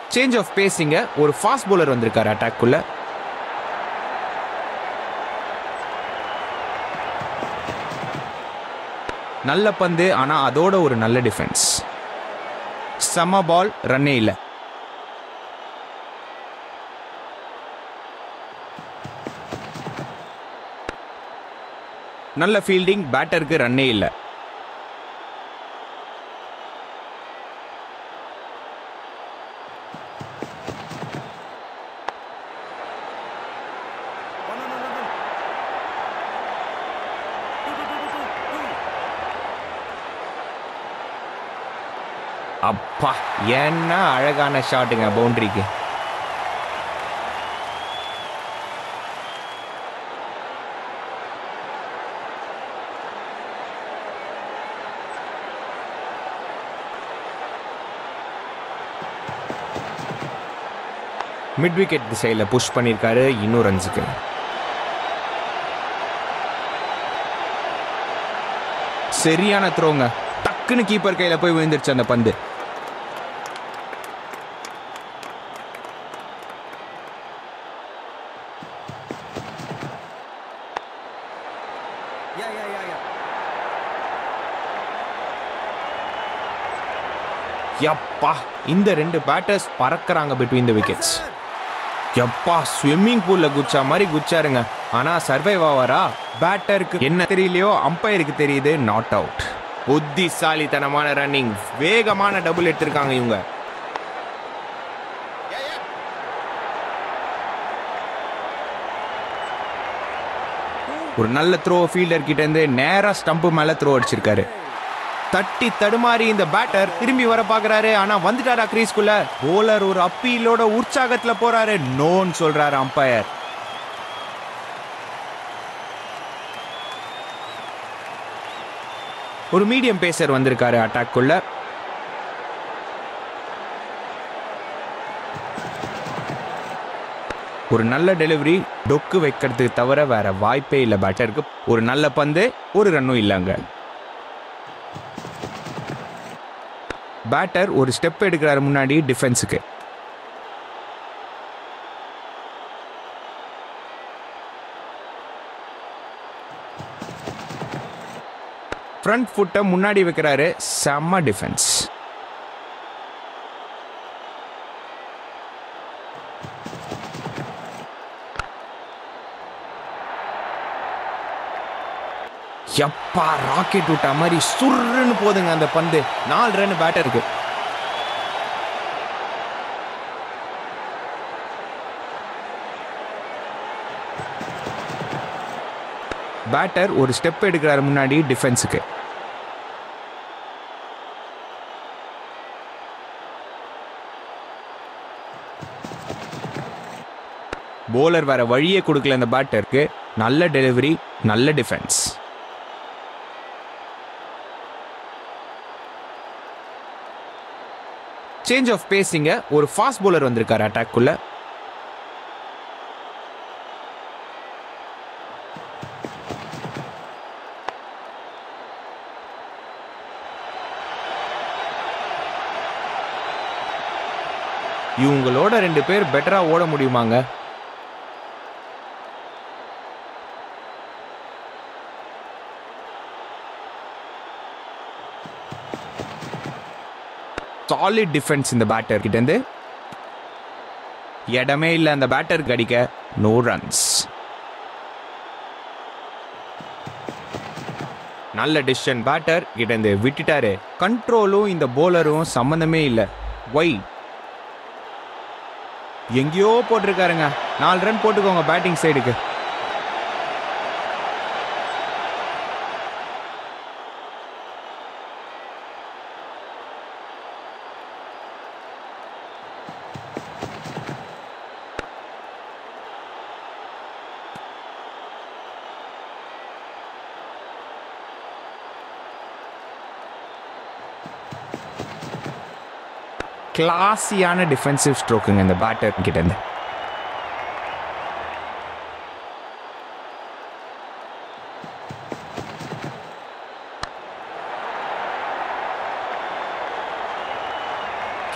Change of பேசிங்க ஒரு fast bowler வந்திருக்காரு அட்டாக்குள்ள நல்ல பந்து ஆனா அதோட ஒரு நல்ல டிஃபென்ஸ் செம பால் ரன்னே இல்லை நல்ல ஃபீல்டிங் பேட்டருக்கு ரன்னே இல்லை அப்பா என்ன அழகான ஷாட்டுங்க பவுண்டரிக்கு மிட் விக்கெட் திசையில் புஷ் பண்ணியிருக்காரு இன்னும் ரன்ஸுக்கு சரியான த்ரோங்க டக்குன்னு கீப்பர் கையில் போய் விழுந்துருச்சு அந்த பந்து Yeah, yeah, yeah, yeah. யப்பா இந்த ரெண்டு பேட்டர்ஸ் பறக்கறாங்க பிட்வீன் த விக்கெட்ஸ் யப்பா ஸ்விம்மிங் பூல்ல குச்சா மாதிரி குச்சாருங்க ஆனா சர்வைவ் ஆவாரா பேட்டருக்கு என்ன தெரியலையோ அம்பையருக்கு தெரியுது நாட் அவுட் புத்திசாலித்தனமான ரன்னிங் வேகமான டபுள் எடுத்திருக்காங்க இவங்க ஒரு நல்ல த்ரோ ஃபீல்டர் கிட்ட இருந்து நேரா ஸ்டம்ப் மேல த்ரோ அடிச்சிருக்காரு தட்டி தடுமாறி இந்த பேட்டர் திரும்பி வர பாக்குறாரு ஆனா வந்துட்டாரா கிரீஸ்குள்ள போலர் ஒரு அப்பீலோட உற்சாகத்துல போறாரு நோன்னு சொல்றாரு அம்பையர் ஒரு மீடியம் பேசர் வந்திருக்காரு அட்டாக்குள்ள ஒரு நல்ல டெலிவரி டொக்கு வைக்கிறதுக்கு தவிர வேற வாய்ப்பே இல்லை பேட்டருக்கு ஒரு நல்ல பந்து ஒரு ரன்னும் இல்லைங்க பேட்டர் ஒரு ஸ்டெப் எடுக்கிறாரு முன்னாடி டிஃபென்ஸுக்கு ஃப்ரண்ட் ஃபுட்டை முன்னாடி வைக்கிறாரு செம்ம டிஃபென்ஸ் எப்பா ராக்கெட் விட்டா மாதிரி சுர்ருன்னு போதுங்க அந்த பந்து நாலு ரன் பேட்டருக்கு பேட்டர் ஒரு ஸ்டெப் எடுக்கிறாரு முன்னாடி டிஃபென்ஸுக்கு போலர் வேற வழியே கொடுக்கல அந்த பேட்டருக்கு நல்ல டெலிவரி நல்ல டிஃபென்ஸ் சேஞ்ச் ஆஃப் பேசிங்க ஒரு ஃபாஸ்ட் bowler வந்திருக்காரு அட்டாக்குள்ள இவங்களோட ரெண்டு பேர் பெட்டரா ஓட முடியுமாங்க சாலிட் டிஃபென்ஸ் இந்த பேட்டர் கிட்ட இருந்து இடமே இல்லை அந்த பேட்டருக்கு அடிக்க நோ ரன்ஸ் நல்ல டிசிஷன் பேட்டர் கிட்ட இருந்து விட்டுட்டாரு கண்ட்ரோலும் இந்த போலரும் சம்மந்தமே இல்லை ஒய் எங்கேயோ போட்டிருக்காருங்க நாலு ரன் போட்டுக்கோங்க பேட்டிங் சைடுக்கு கிளாஸியான டிஃபென்சிவ் ஸ்ட்ரோக்குங்க இந்த பேட்டர் கிட்ட இருந்து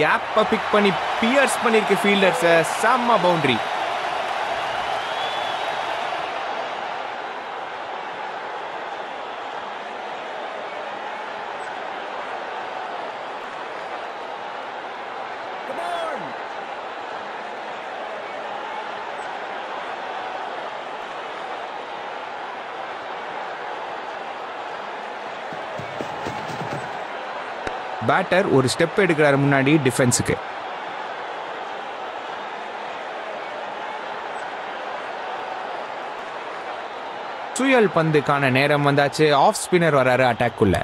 கேப்பை பிக் பண்ணி பியர்ஸ் பண்ணிருக்கு ஃபீல்டர்ஸை செம்ம பவுண்டரி பேட்டர் ஒரு ஸ்டெப் எடுக்கிறாரு முன்னாடி டிஃபென்ஸுக்கு சுயல் பந்துக்கான நேரம் வந்தாச்சு ஆஃப் ஸ்பின்னர் வராரு அட்டாக்குள்ள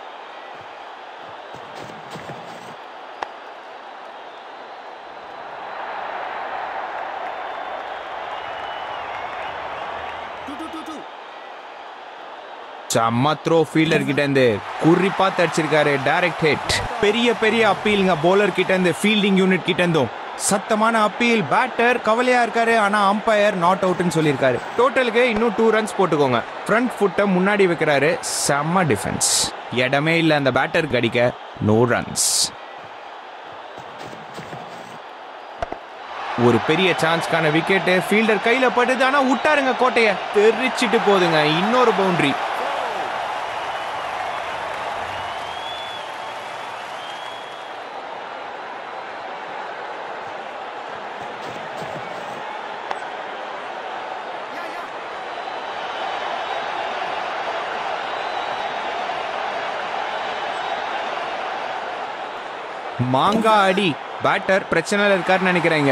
செம்ம த்ரோ ஃபீல்டர் கிட்ட இருந்து குறிப்பா தடிச்சிருக்காரு டைரக்ட் ஹிட் பெரிய பெரிய அப்பீலுங்க போலர் கிட்ட இருந்து ஃபீல்டிங் யூனிட் கிட்ட இருந்தும் சத்தமான அப்பீல் பேட்டர் கவலையா இருக்காரு ஆனா அம்பையர் நாட் அவுட்னு சொல்லியிருக்காரு டோட்டலுக்கு இன்னும் டூ ரன்ஸ் போட்டுக்கோங்க ஃப்ரண்ட் ஃபுட்டை முன்னாடி வைக்கிறாரு செம்ம டிஃபென்ஸ் இடமே இல்லை அந்த பேட்டருக்கு அடிக்க நோ ரன்ஸ் ஒரு பெரிய சான்ஸ்க்கான விக்கெட்டு ஃபீல்டர் கையில படுது ஆனா விட்டாருங்க கோட்டைய தெரிச்சிட்டு போதுங்க இன்னொரு பவுண்டரி மாங்கா அடி பேட்டர் பிரச்சனையில் இருக்காருன்னு நினைக்கிறேங்க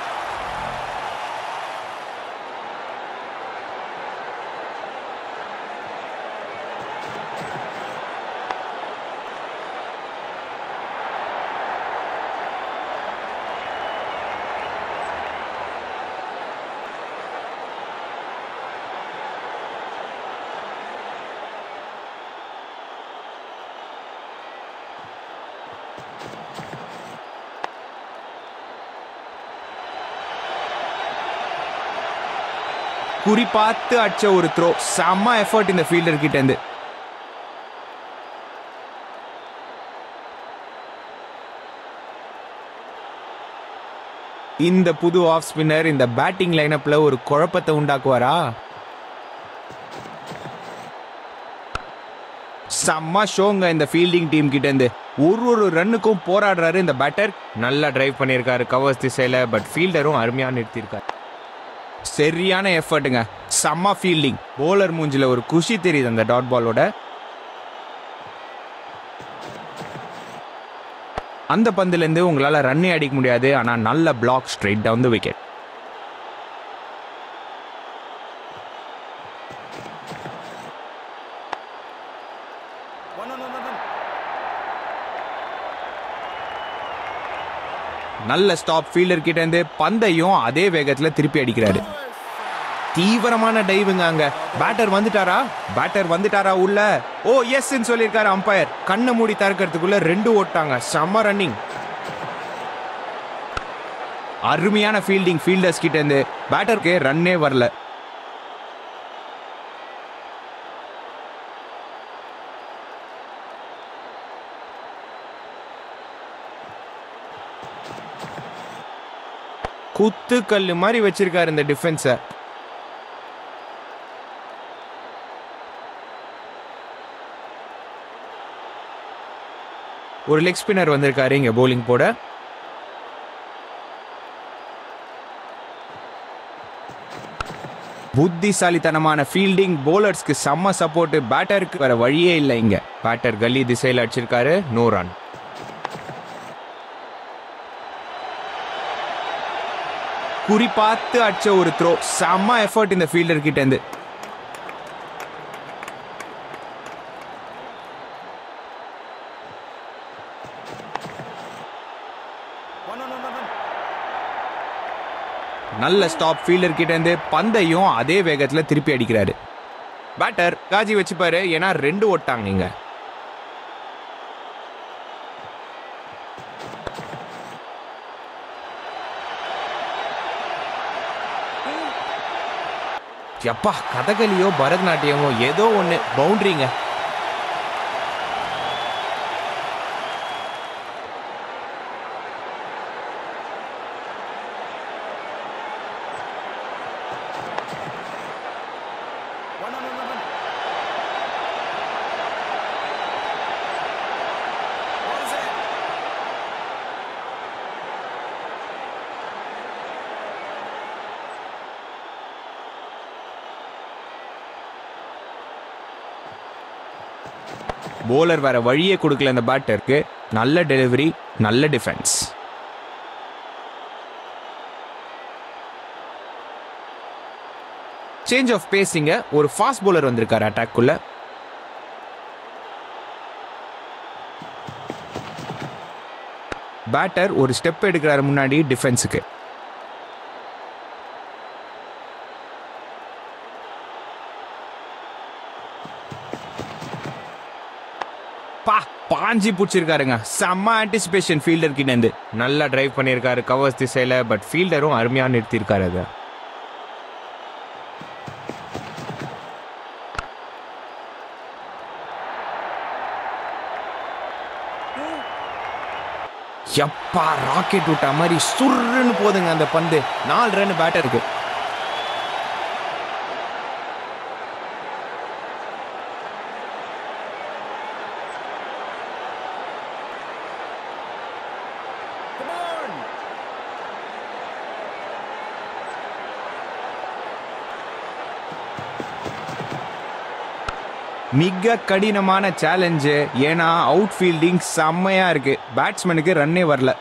குறி பார்த்து அடிச்ச ஒரு த்ரோ செம்ம எஃபர்ட் இந்த ஃபீல்டர் கிட்ட இருந்து இந்த புது ஆஃப் ஸ்பின்னர் இந்த பேட்டிங் லைனப்ல ஒரு குழப்பத்தை உண்டாக்குவாரா செம்ம ஷோங்க இந்த ஃபீல்டிங் டீம் கிட்ட இருந்து ஒரு ஒரு ரன்னுக்கும் போராடுறாரு இந்த பேட்டர் நல்லா டிரைவ் பண்ணியிருக்காரு கவர்ஸ் திசையில பட் ஃபீல்டரும் அருமையா நிறுத்தியிருக்காரு சரியான எஃபர்ட்டுங்க செம்ம ஃபீல்டிங் போலர் மூஞ்சில ஒரு குஷி தெரியுது அந்த டாட் பாலோட அந்த பந்துலேருந்து உங்களால் ரன்னே அடிக்க முடியாது ஆனால் நல்ல block straight down the wicket நல்ல ஸ்டாப் ஃபீல்டர் கிட்ட இருந்து பந்தையும் அதே வேகத்தில் திருப்பி அடிக்கிறாரு தீவிரமான டைவுங்க அங்க பேட்டர் வந்துட்டாரா பேட்டர் வந்துட்டாரா உள்ள ஓ எஸ் சொல்லியிருக்காரு அம்பையர் கண்ணை மூடி திறக்கிறதுக்குள்ள ரெண்டு ஓட்டாங்க செம்ம ரன்னிங் அருமையான ஃபீல்டிங் ஃபீல்டர்ஸ் கிட்ட இருந்து பேட்டருக்கு ரன்னே வரல குத்து கல்லு மாதிரி வச்சிருக்காரு இந்த டிஃபென்ஸை ஒரு லெக் ஸ்பின்னர் வந்திருக்காரு இங்க bowling போட புத்திசாலித்தனமான ஃபீல்டிங் போலர்ஸ்க்கு செம்ம சப்போர்ட் பேட்டருக்கு வேற வழியே இல்லை இங்க பேட்டர் கல்லி திசையில் அடிச்சிருக்காரு நோ ரன் குறி பார்த்து அடிச்ச ஒரு த்ரோ செம்ம எஃபர்ட் இந்த ஃபீல்டர் கிட்ட இருந்து நல்ல ஸ்டாப் ஃபீல்டர் கிட்ட இருந்து பந்தையும் அதே வேகத்துல திருப்பி அடிக்கிறாரு பேட்டர் காஜி வச்சுப்பாரு ஏன்னா ரெண்டு ஓட்டாங்க இங்க எப்பா கதகளியோ பரதநாட்டியமோ ஏதோ ஒன்று பவுண்டரிங்க போலர் வேற வழியே கொடுக்கல இந்த பேட்டருக்கு நல்ல டெலிவரி நல்ல டிஃபென்ஸ் சேஞ்ச் ஆஃப் பேசிங்க ஒரு ஃபாஸ்ட் bowler வந்திருக்காரு அட்டாக்குள்ள பேட்டர் ஒரு ஸ்டெப் எடுக்கிறாரு முன்னாடி டிஃபென்ஸுக்கு பா பாஞ்சி பிடிச்சிருக்காருங்க செம்ம ஆன்டிசிபேஷன் ஃபீல்டர் கிட்ட இருந்து நல்லா டிரைவ் பண்ணியிருக்காரு கவர்ஸ் திசையில பட் ஃபீல்டரும் அருமையா நிறுத்தியிருக்காரு அதை எப்பா ராக்கெட் விட்ட மாதிரி சுருன்னு போதுங்க அந்த பந்து நாலு ரன் பேட்டருக்கு மிக கடினமான சேலஞ்சு ஏன்னா அவுட் ஃபீல்டிங் செம்மையா இருக்கு பேட்ஸ்மேனுக்கு ரன்னே வரல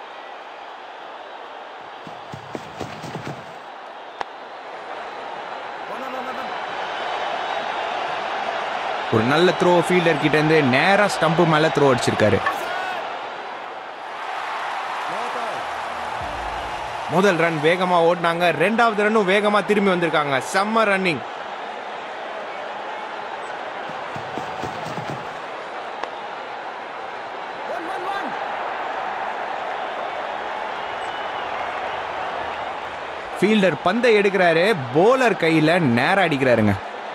ஒரு நல்ல த்ரோ ஃபீல்டர் கிட்ட இருந்து நேரா ஸ்டம்ப் மேல த்ரோ அடிச்சிருக்காரு முதல் ரன் வேகமா ஓடினாங்க ரெண்டாவது ரன்னும் வேகமா திரும்பி வந்திருக்காங்க செம்ம ரன்னிங் ஃபீல்டர் பந்தை எடுக்கிறாரு போலர் கையில நேரா அடிக்கிறாருங்க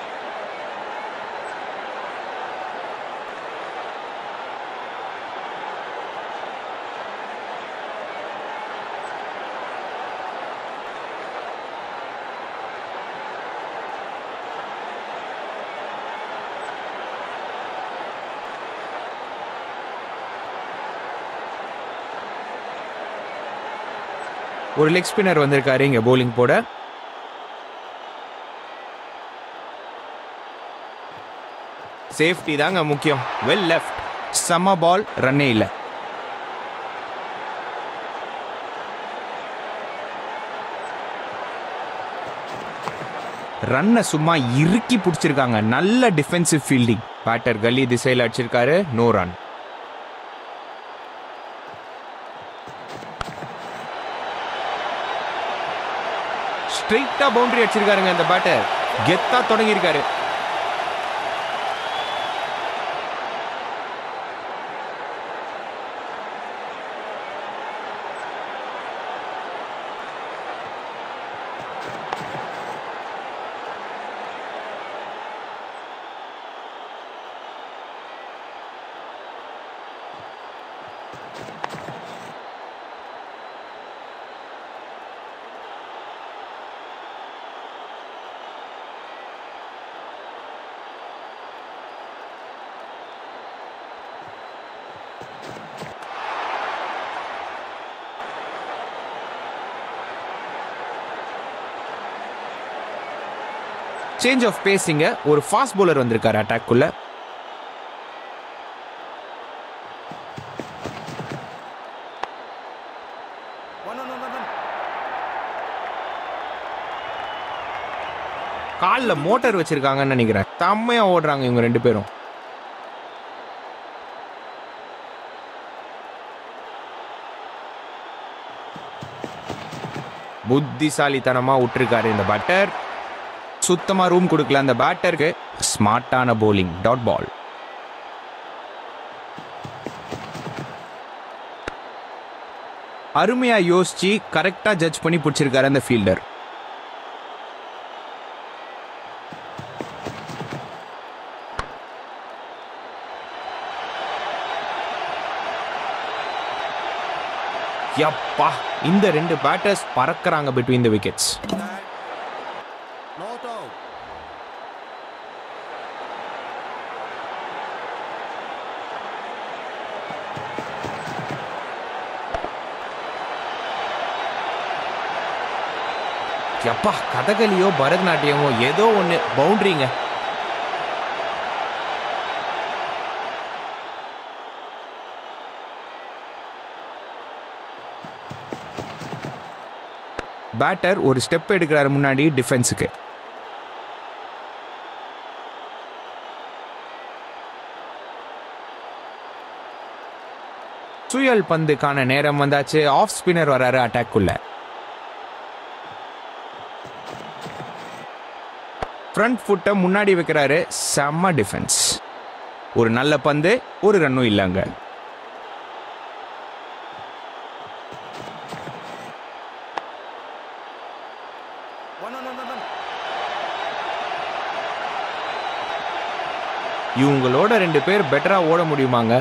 ஒரு லெக் ஸ்பின்னர் வந்திருக்காரு இங்க போலிங் போட சேஃப்டி தாங்க முக்கியம் வெல் லெஃப்ட் செம்ம பால் ரன்னே இல்லை ரன்னை சும்மா இறுக்கி பிடிச்சிருக்காங்க நல்ல டிஃபென்சிவ் ஃபீல்டிங் பேட்டர் கல்லி திசையில் அடிச்சிருக்காரு நோ ரன் ஸ்ட்ரெயிட்டா பவுண்டரி அடிச்சிருக்காருங்க இந்த பேட்டர் கெத்தா தொடங்கியிருக்காரு சேஞ்ச் ஆஃப் பேசிங்க ஒரு ஃபாஸ்ட் bowler வந்திருக்காரு அட்டாக்குள்ள காலில் மோட்டார் வச்சிருக்காங்கன்னு நினைக்கிறேன் செம்மையா ஓடுறாங்க இவங்க ரெண்டு பேரும் புத்திசாலித்தனமா விட்டுருக்காரு இந்த பேட்டர் சுத்தமா ரூம் கொடுக்கல அந்த பேட்டருக்கு ஸ்மார்ட்டான bowling டாட் பால் அருமையா யோசிச்சு கரெக்டா ஜட்ஜ் பண்ணி பிடிச்சிருக்காரு அந்த ஃபீல்டர் யப்பா இந்த ரெண்டு பேட்டர்ஸ் பறக்கறாங்க between the wickets Not out. யப்பா கதகளியோ பரதநாட்டியமோ ஏதோ ஒன்று பவுண்டரிங்க பேட்டர் ஒரு ஸ்டெப் எடுக்கிறாரு முன்னாடி டிஃபென்ஸுக்கு சுயல் பந்துக்கான நேரம் வந்தாச்சு ஆஃப் ஸ்பின்னர் வராரு அட்டாக்குள்ள ஃப்ரண்ட் ஃபுட்டை முன்னாடி வைக்கிறாரு செம்ம டிஃபென்ஸ் ஒரு நல்ல பந்து ஒரு ரன்னும் இல்லைங்க இவங்களோட ரெண்டு பேர் பெட்டரா ஓட முடியுமாங்க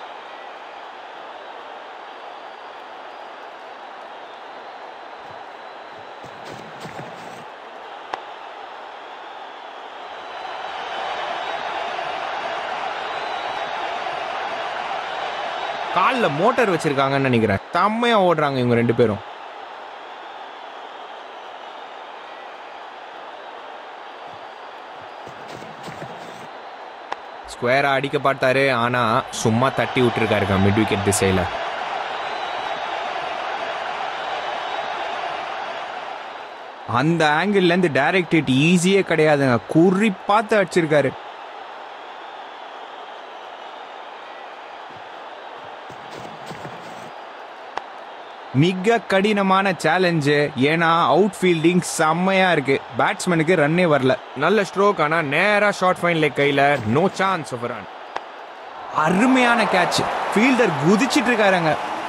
காலில் மோட்டார் வச்சிருக்காங்கன்னு நினைக்கிறேன் செம்மையா ஓடுறாங்க இவங்க ரெண்டு பேரும் ஸ்கொயரா அடிக்க பார்த்தாரு ஆனா சும்மா தட்டி விட்டுருக்காருங்க மிட் விக்கெட் திசையில அந்த ஆங்கிள் இருந்து டைரக்ட் ஹிட் ஈஸியே கிடையாதுங்க குறி பார்த்து அடிச்சிருக்காரு மிக கடினமான சேலஞ்சு ஏன்னா அவுட் ஃபீல்டிங் செம்மையா இருக்கு பேட்ஸ்மேனுக்கு ரன்னே வரல நல்ல ஸ்ட்ரோக் ஆனா நேரா ஷார்ட் ஃபைன் லெக் கையில நோ சான்ஸ் ஆஃப் ரன் அருமையான கேட்ச் ஃபீல்டர் குதிச்சிட்டு இருக்காருங்க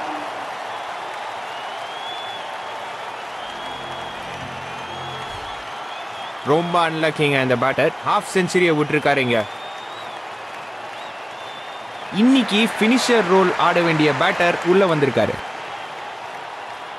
ரொம்ப அன்லக்கிங்க இந்த பேட்டர் ஹாஃப் செஞ்சுரியை விட்டுருக்காருங்க இன்னைக்கு ஃபினிஷர் ரோல் ஆட வேண்டிய பேட்டர் உள்ள வந்திருக்காரு